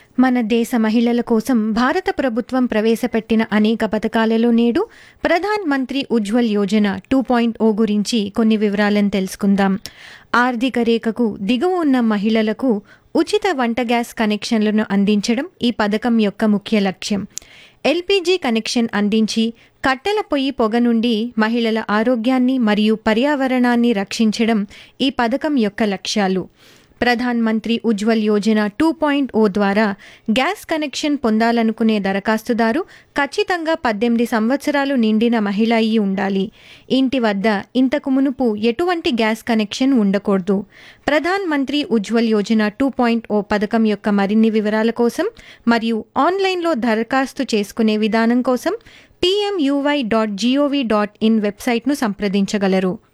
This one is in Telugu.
మన దేశ మహిళల కోసం భారత ప్రభుత్వం ప్రవేశపెట్టిన అనేక పథకాలలో నేడు Pradhan Mantri Ujjwal Yojana two point O గురించి కొన్ని వివరాలను తెలుసుకుందాం ఆర్థిక రేఖకు దిగువ ఉన్న మహిళలకు ఉచిత వంట గ్యాస్ కనెక్షన్లను అందించడం ఈ పథకం యొక్క ముఖ్య లక్ష్యం ఎల్పీజీ కనెక్షన్ అందించి కట్టెల పొయ్యి పొగ నుండి మహిళల ఆరోగ్యాన్ని మరియు పర్యావరణాన్ని రక్షించడం ఈ పథకం యొక్క లక్ష్యాలు Pradhan Mantri Ujjwal Yojana two point O ద్వారా గ్యాస్ కనెక్షన్ పొందాలనుకునే దరఖాస్తుదారు ఖచ్చితంగా పద్దెనిమిది సంవత్సరాలు నిండిన మహిళ అయి ఉండాలి ఇంటి వద్ద ఇంతకు మునుపు ఎటువంటి గ్యాస్ కనెక్షన్ ఉండకూడదు Pradhan Mantri Ujjwal Yojana two point O పథకం యొక్క మరిన్ని వివరాల కోసం మరియు ఆన్లైన్లో దరఖాస్తు చేసుకునే విధానం కోసం PMUY dot G O V dot in వెబ్సైట్ను సంప్రదించగలరు